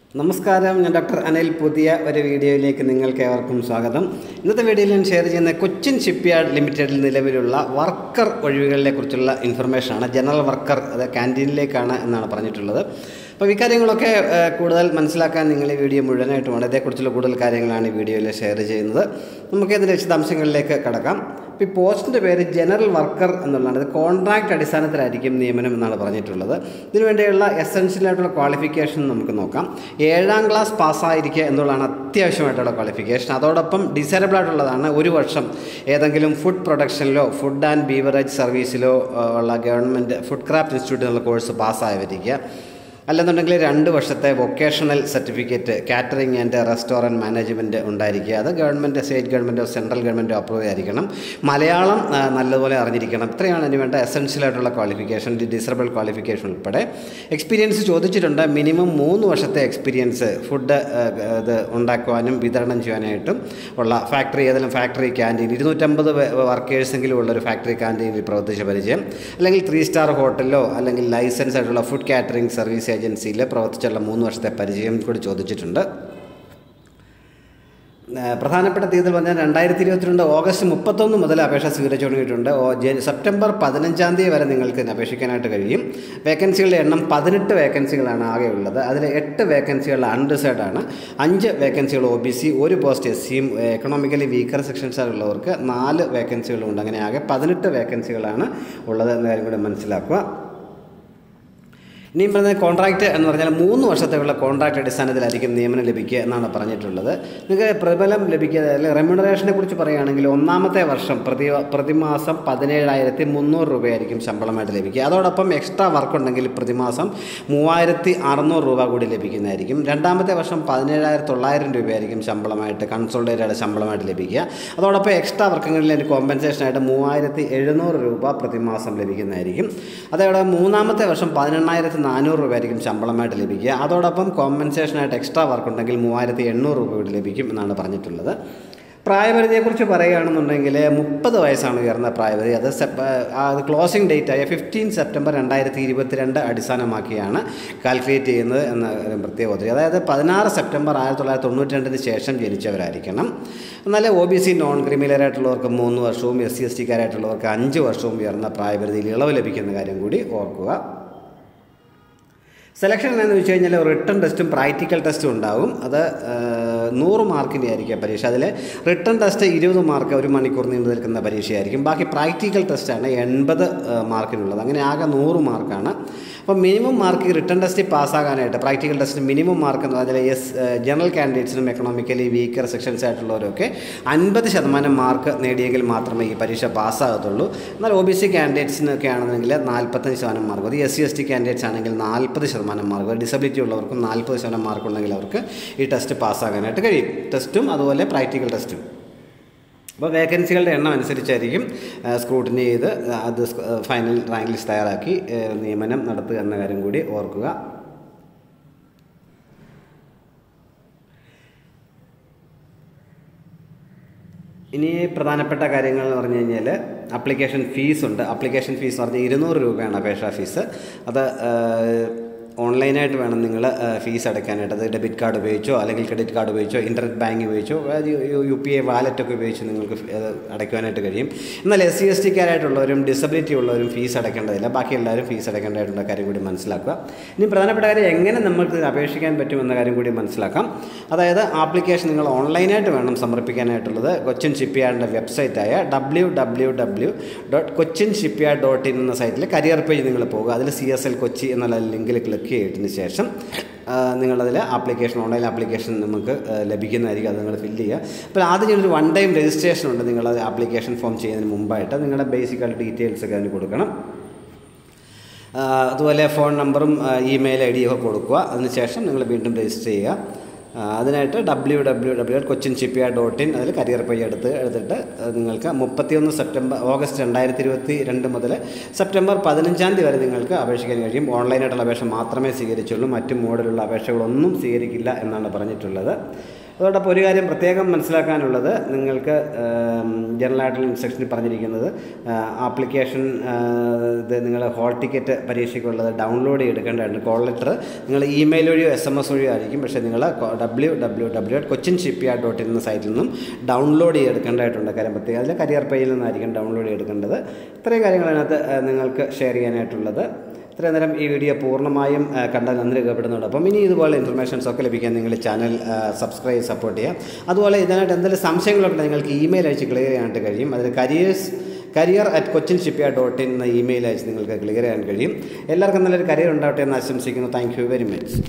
നമസ്കാരം ഞാൻ ഡോക്ടർ അനിൽ പുതിയ ഒരു വീഡിയോയിലേക്ക് നിങ്ങൾക്ക് ഏവർക്കും സ്വാഗതം ഇന്നത്തെ വീഡിയോയിൽ ഞാൻ ഷെയർ ചെയ്യുന്ന കൊച്ചിൻ ഷിപ്പ്യാർഡ് ലിമിറ്റഡിൽ നിലവിലുള്ള വർക്കർ ഒഴിവുകളെ കുറിച്ചുള്ള ഇൻഫർമേഷനാണ് ജനറൽ വർക്കർ അത് ക്യാൻറ്റീനിലേക്കാണ് എന്നാണ് പറഞ്ഞിട്ടുള്ളത് അപ്പോൾ ഇക്കാര്യങ്ങളൊക്കെ ഏഹ്, കൂടുതൽ മനസ്സിലാക്കാൻ നിങ്ങൾ ഈ വീഡിയോ മുഴുവനായിട്ടുമാണ് ഇതേക്കുറിച്ചുള്ള കൂടുതൽ കാര്യങ്ങളാണ് ഈ വീഡിയോയിൽ ഷെയർ ചെയ്യുന്നത് നമുക്ക് ഇതിൻ്റെ വിശദാംശങ്ങളിലേക്ക് കടക്കാം ഇപ്പോൾ ഈ പോസ്റ്റിൻ്റെ പേര് ജനറൽ വർക്കർ എന്നുള്ളതാണ് ഇത് കോൺട്രാക്ട് അടിസ്ഥാനത്തിലായിരിക്കും നിയമനം എന്നാണ് പറഞ്ഞിട്ടുള്ളത് ഇതിനുവേണ്ടിയുള്ള എസെൻഷ്യൽ ആയിട്ടുള്ള ക്വാളിഫിക്കേഷൻ നമുക്ക് നോക്കാം ഏഴാം ക്ലാസ് പാസ്സായിരിക്കുക എന്നുള്ളതാണ് അത്യാവശ്യമായിട്ടുള്ള ക്വാളിഫിക്കേഷൻ അതോടൊപ്പം ഡിസേബിൾ ആയിട്ടുള്ളതാണ് ഒരു വർഷം ഏതെങ്കിലും ഫുഡ് പ്രൊഡക്ഷനിലോ ഫുഡ് ആൻഡ് ബീവറേജ് സർവീസിലോ ആ, ഉള്ള ഗവൺമെൻറ് ഫുഡ് ക്രാഫ്റ്റ് ഇൻസ്റ്റിറ്റ്യൂട്ടിൽ നിന്നുള്ള കോഴ്സ് പാസ്സായവരിക്കുക അല്ലെന്നുണ്ടെങ്കിൽ രണ്ട് വർഷത്തെ vocational certificate catering and restaurant management ഉണ്ടായിരിക്കുക അത് ഗവൺമെൻറ് സ്റ്റേറ്റ് ഗവൺമെൻറ്റോ സെൻട്രൽ ഗവൺമെൻറ്റോ അപ്രൂവ് ആയിരിക്കണം മലയാളം ആ, നല്ലതുപോലെ അറിഞ്ഞിരിക്കണം ഇത്രയാണ് അതിന് വേണ്ട എസെൻഷ്യൽ ആയിട്ടുള്ള ക്വാളിഫിക്കേഷൻ ഡിസറബിൾ ക്വാളിഫിക്കേഷൻ ഉൾപ്പെടെ എക്സ്പീരിയൻസ് ചോദിച്ചിട്ടുണ്ട് മിനിമം മൂന്ന് വർഷത്തെ എക്സ്പീരിയൻസ് ഫുഡ് ഇത് ഉണ്ടാക്കുവാനും വിതരണം ചെയ്യാനായിട്ടും ഉള്ള ഫാക്ടറി ഏതെങ്കിലും ഫാക്ടറി ക്യാൻറ്റീൻ ഇരുന്നൂറ്റമ്പത് വർക്കേഴ്സെങ്കിലും ഉള്ള ഒരു ഫാക്ടറി ക്യാൻറ്റീനിൽ പ്രവർത്തിച്ച പരിചയം അല്ലെങ്കിൽ ത്രീ സ്റ്റാർ ഹോട്ടലിലോ അല്ലെങ്കിൽ ലൈസൻസ് ആയിട്ടുള്ള ഫുഡ് കാറ്ററിംഗ് സർവീസ് ഏജൻസിയിൽ പ്രവർത്തിച്ചുള്ള മൂന്ന് വർഷത്തെ പരിചയം കൂടി ചോദിച്ചിട്ടുണ്ട് ഏഹ് പ്രധാനപ്പെട്ട തീയതി പറഞ്ഞാൽ രണ്ടായിരത്തി ഇരുപത്തിരണ്ട് ഓഗസ്റ്റ് മുപ്പത്തൊന്ന് മുതൽ അപേക്ഷ സ്വീകരിച്ചു തുടങ്ങിയിട്ടുണ്ട് ഓ ജെ- സെപ്റ്റംബർ പതിനഞ്ചാം തീയതി വരെ നിങ്ങൾക്ക് ഇതിന് അപേക്ഷിക്കാനായിട്ട് കഴിയും വേക്കൻസികളുടെ എണ്ണം പതിനെട്ട് വേക്കൻസികളാണ് ആകെ ഉള്ളത് അതിൽ എട്ട് വേക്കൻസികൾ അൺറിസേർഡ് ആണ് അഞ്ച് വേക്കൻസികൾ ഒ ബി സി ഒരു പോസ്റ്റ് എസ് സിയും എക്കണോമിക്കലി വീക്കർ സെക്ഷൻസ് ഉള്ളവർക്ക് നാല് വേക്കൻസികളുണ്ട് അങ്ങനെ ആകെ പതിനെട്ട് വേക്കൻസികളാണ് ഉള്ളത് എന്ന കാര്യം കൂടി മനസ്സിലാക്കുക ഇനിയും പറഞ്ഞ കോൺട്രാക്റ്റ് എന്ന് പറഞ്ഞാൽ മൂന്ന് വർഷത്തേക്കുള്ള കോൺട്രാക്റ്റ് അടിസ്ഥാനത്തിലായിരിക്കും നിയമനം ലഭിക്കുക എന്നാണ് പറഞ്ഞിട്ടുള്ളത് നിങ്ങൾക്ക് പ്രതിഫലം ലഭിക്കുക അല്ലെങ്കിൽ റെമ്യൂണറേഷനെ കുറിച്ച് പറയുകയാണെങ്കിൽ ഒന്നാമത്തെ വർഷം പ്രതി പ്രതിമാസം പതിനേഴായിരത്തി മുന്നൂറ് രൂപയായിരിക്കും ശമ്പളമായിട്ട് ലഭിക്കുക അതോടൊപ്പം എക്സ്ട്രാ വർക്ക് ഉണ്ടെങ്കിൽ പ്രതിമാസം മൂവായിരത്തി അറുന്നൂറ് രൂപ കൂടി ലഭിക്കുന്നതായിരിക്കും രണ്ടാമത്തെ വർഷം പതിനേഴായിരത്തി തൊള്ളായിരം രൂപയായിരിക്കും ശമ്പളമായിട്ട് കൺസോൾട്ടേറ്റഡ് ശമ്പളമായിട്ട് ലഭിക്കുക അതോടൊപ്പം എക്സ്ട്രാ വർക്കുകളിൽ അതിന് കോമ്പൻസേഷനായിട്ട് മൂവായിരത്തി എഴുന്നൂറ് രൂപ പ്രതിമാസം ലഭിക്കുന്നതായിരിക്കും അതോടെ മൂന്നാമത്തെ വർഷം പതിനെണ്ണായിരത്തി നാനൂറ് രൂപയായിരിക്കും ശമ്പളമായിട്ട് ലഭിക്കുക അതോടൊപ്പം കോമ്പൻസേഷനായിട്ട് എക്സ്ട്രാ വർക്ക് ഉണ്ടെങ്കിൽ മൂവായിരത്തി എണ്ണൂറ് രൂപ കൂടി ലഭിക്കും എന്നാണ് പറഞ്ഞിട്ടുള്ളത് പ്രായപരിധിയെക്കുറിച്ച് പറയുകയാണെന്നുണ്ടെങ്കിൽ മുപ്പത് വയസ്സാണ് ഉയർന്ന പ്രായപരിധി അത് സെപ് അത് ക്ലോസിംഗ് ഡേറ്റ് ആയ ഫിഫ്റ്റീൻ സെപ്റ്റംബർ രണ്ടായിരത്തി ഇരുപത്തിരണ്ട് അടിസ്ഥാനമാക്കിയാണ് കാൽക്കുലേറ്റ് ചെയ്യുന്നത് എന്ന ഒരു പ്രത്യേകത അതായത് പതിനാറ് സെപ്റ്റംബർ ആയിരത്തി തൊള്ളായിരത്തി തൊണ്ണൂറ്റി രണ്ടിന് ശേഷം ജനിച്ചവരായിരിക്കണം എന്നാൽ ഒ ബി സി നോൺ ക്രിമിനലായിട്ടുള്ളവർക്ക് മൂന്ന് വർഷവും എസ് സി എസ് ടിക്കാരായിട്ടുള്ളവർക്ക് അഞ്ച് വർഷവും ഉയർന്ന പ്രായപരിധിയിൽ ഇളവ് ലഭിക്കുന്ന കാര്യം കൂടി ഓർക്കുക സെലക്ഷൻ എന്താണെന്ന് വെച്ച് കഴിഞ്ഞാൽ റിട്ടേൺ ടെസ്റ്റും പ്രാക്ടിക്കൽ ടെസ്റ്റും ഉണ്ടാവും അത് ആ, നൂറ് മാർക്കിൻ്റെ ആയിരിക്കും പരീക്ഷ അതിൽ റിട്ടേൺ ടെസ്റ്റ് ഇരുപത് മാർക്ക് ഒരു മണിക്കൂർ നീണ്ടു നിൽക്കുന്ന പരീക്ഷയായിരിക്കും ബാക്കി പ്രാക്ടിക്കൽ ടെസ്റ്റാണ് എൺപത് മാർക്കിനുള്ളത് അങ്ങനെ ആകെ നൂറ് മാർക്കാണ് അപ്പോൾ മിനിമം മാർക്ക് റിട്ടേൺ ടെസ്റ്റിൽ പാസ്സാകാനായിട്ട് പ്രാക്ടിക്കൽ ടെസ്റ്റിന് മിനിമം മാർക്ക് എന്ന് പറഞ്ഞാൽ എസ് ജനറൽ കാൻഡിഡേറ്റ്സിനും എക്കണോമിക്കലി വീക്കർ സെക്ഷൻസ് ആയിട്ടുള്ളവരൊക്കെ അൻപത് ശതമാനം മാർക്ക് നേടിയെങ്കിൽ മാത്രമേ ഈ പരീക്ഷ പാസ്സാകത്തുള്ളൂ എന്നാൽ ഒ ബി സി കാൻഡിഡേറ്റ്സിനൊക്കെ ആണെന്നെങ്കിൽ നാൽപ്പത്തഞ്ച് ശതമാനം മാർക്ക് മതി S C S T candidates ആണെങ്കിൽ നാൽപ്പത് ശതമാനം മാർക്ക് ഡിസബിലിറ്റി ഉള്ളവർക്കും നാൽപ്പത് ശതമാനം മാർക്ക് ഉണ്ടെങ്കിൽ അവർക്ക് ഈ ടെസ്റ്റ് പാസ്സാകാനായിട്ട് കഴിയും ടെസ്റ്റും അതുപോലെ പ്രാക്ടിക്കൽ ടെസ്റ്റും അപ്പോൾ വേക്കൻസികളുടെ എണ്ണം അനുസരിച്ചായിരിക്കും സ്ക്രൂട്ടിനി ചെയ്ത് അത് സ്- ഫൈനൽ റാങ്ക് ലിസ്റ്റ് തയ്യാറാക്കി ഏഹ്, നിയമനം നടത്തുക എന്ന കാര്യം കൂടി ഓർക്കുക ഇനി പ്രധാനപ്പെട്ട കാര്യങ്ങൾ എന്ന് പറഞ്ഞു കഴിഞ്ഞാൽ അപ്ലിക്കേഷൻ ഫീസ് ഉണ്ട് അപ്ലിക്കേഷൻ ഫീസ് എന്ന് പറഞ്ഞാൽ ഇരുന്നൂറ് രൂപയാണ് അപേക്ഷാ ഫീസ് അത് ഓൺലൈനായിട്ട് വേണം നിങ്ങൾ ഫീസ് അടയ്ക്കാനായിട്ട് അത് ഡെബിറ്റ് കാർഡ് ഉപയോഗിച്ചോ അല്ലെങ്കിൽ ക്രെഡിറ്റ് കാർഡ് ഉപയോഗിച്ചോ ഇൻ്റർനെറ്റ് ബാങ്ക് ഉപയോഗിച്ചോ അത് യു- യു പി ഐ വാലറ്റൊക്കെ ഉപയോഗിച്ച് നിങ്ങൾക്ക് ഫി- അത് അടയ്ക്കുവാനായിട്ട് കഴിയും എന്നാൽ എസ് സി എസ് ടിക്കാരായിട്ടുള്ളവരും ഡിസബിലിറ്റി ഉള്ളവരും ഫീസ് അടയ്ക്കേണ്ടതില്ല ബാക്കി എല്ലാവരും ഫീസ് അടയ്ക്കേണ്ടതായിട്ടുള്ള കാര്യം കൂടി മനസ്സിലാക്കുക ഇനി പ്രധാനപ്പെട്ട കാര്യം എങ്ങനെ നമുക്ക് ഇത് അപേക്ഷിക്കാൻ പറ്റുമെന്ന കാര്യം കൂടി മനസ്സിലാക്കാം അതായത് ആപ്ലിക്കേഷൻ നിങ്ങൾ ഓൺലൈനായിട്ട് വേണം സമർപ്പിക്കാനായിട്ടുള്ളത് കൊച്ചിൻ ഷിപ്പ്യാർഡിൻ്റെ വെബ്സൈറ്റായ W W W dot Cochin shipyard dot in എന്ന സൈറ്റിൽ കരിയർ പേജ് നിങ്ങൾ പോകുക അതിൽ സി എസ് എൽ കൊച്ചി എന്നുള്ള ലിങ്കിൽ ക്ലിക്ക് ചെയ്തതിന് ശേഷം ആ, നിങ്ങളതിൽ ആപ്ലിക്കേഷൻ ഓൺലൈൻ ആപ്ലിക്കേഷൻ നമുക്ക് ആ, ലഭിക്കുന്നതായിരിക്കും അത് നിങ്ങൾ ഫില്ല് ചെയ്യുക അപ്പോൾ ആദ്യം ഒരു വൺ ടൈം രജിസ്ട്രേഷൻ ഉണ്ട് നിങ്ങൾ ആപ്ലിക്കേഷൻ ഫോം ചെയ്യുന്നതിന് മുമ്പായിട്ട് നിങ്ങളുടെ ബേസിക് ഡീറ്റെയിൽസ് ഒക്കെ അതിന് കൊടുക്കണം ആ, അതുപോലെ ഫോൺ നമ്പറും ഇമെയിൽ ഐ ഡിയും ഒക്കെ കൊടുക്കുക അതിനുശേഷം നിങ്ങൾ വീണ്ടും രജിസ്റ്റർ ചെയ്യുക ആ, അതിനായിട്ട് W W W Cochin shipyard dot in അതിൽ കരിയർ പേജ് എടുത്ത് എടുത്തിട്ട് അത് നിങ്ങൾക്ക് മുപ്പത്തിയൊന്ന് സെപ്റ്റംബർ ഓഗസ്റ്റ് രണ്ടായിരത്തി ഇരുപത്തി രണ്ട് മുതൽ സെപ്റ്റംബർ പതിനഞ്ചാം തീയതി വരെ നിങ്ങൾക്ക് അപേക്ഷിക്കാൻ കഴിയും ഓൺലൈനായിട്ടുള്ള അപേക്ഷ മാത്രമേ സ്വീകരിച്ചുള്ളൂ മറ്റു മോഡിലുള്ള അപേക്ഷകളൊന്നും സ്വീകരിക്കില്ല എന്നാണ് പറഞ്ഞിട്ടുള്ളത് അതോടൊപ്പം ഒരു കാര്യം പ്രത്യേകം മനസ്സിലാക്കാനുള്ളത് നിങ്ങൾക്ക് ജനറൽ ആയിട്ടുള്ള ഇൻസ്ട്രക്ഷനിൽ പറഞ്ഞിരിക്കുന്നത് ആപ്ലിക്കേഷൻ ഇത് നിങ്ങൾ ഹോൾ ടിക്കറ്റ് പരീക്ഷയ്ക്കുള്ളത് ഡൗൺലോഡ് ചെയ്തെടുക്കേണ്ടതാണ് കോൾ ലെറ്റർ നിങ്ങൾ ഇമെയിൽ വഴിയോ എസ് എം എസ് വഴിയോ ആയിരിക്കും പക്ഷേ നിങ്ങൾ W W W Cochin shipyard dot in എന്ന സൈറ്റിൽ നിന്നും ഡൗൺലോഡ് ചെയ്തെടുക്കേണ്ടതായിട്ടുണ്ട് കാര്യം പ്രത്യേകം അതിൽ കരിയർ പേജിൽ നിന്നായിരിക്കും ഡൗൺലോഡ് ചെയ്തെടുക്കേണ്ടത് ഇത്രയും കാര്യങ്ങൾ അതിനകത്ത് ആ, നിങ്ങൾക്ക് ഷെയർ ചെയ്യാനായിട്ടുള്ളത് ഇത്രയും നേരം ഈ വീഡിയോ പൂർണ്ണമായും ആ, കണ്ടാൽ നന്ദി രേഖപ്പെടുന്നുണ്ട് അപ്പം ഇനി ഇതുപോലെ ഇൻഫർമേഷൻസ് ഒക്കെ ലഭിക്കാൻ നിങ്ങൾ ചാനൽ സബ്സ്ക്രൈബ് സപ്പോർട്ട് ചെയ്യുക അതുപോലെ ഇതിനായിട്ട് എന്തെങ്കിലും സംശയങ്ങളുണ്ടെങ്കിൽ നിങ്ങൾക്ക് ഇമെയിൽ അയച്ച് ക്ലിയർ ചെയ്യാനായിട്ട് കഴിയും അതിൽ careers career at Cochin shipyard dot in എന്ന ഇമെയിൽ അയച്ച് നിങ്ങൾക്ക് ക്ലിയർ ചെയ്യാൻ കഴിയും എല്ലാവർക്കും നല്ലൊരു കരിയർ ഉണ്ടാവട്ടെ എന്ന് ആശംസിക്കുന്നു താങ്ക് യു വെരി മച്ച്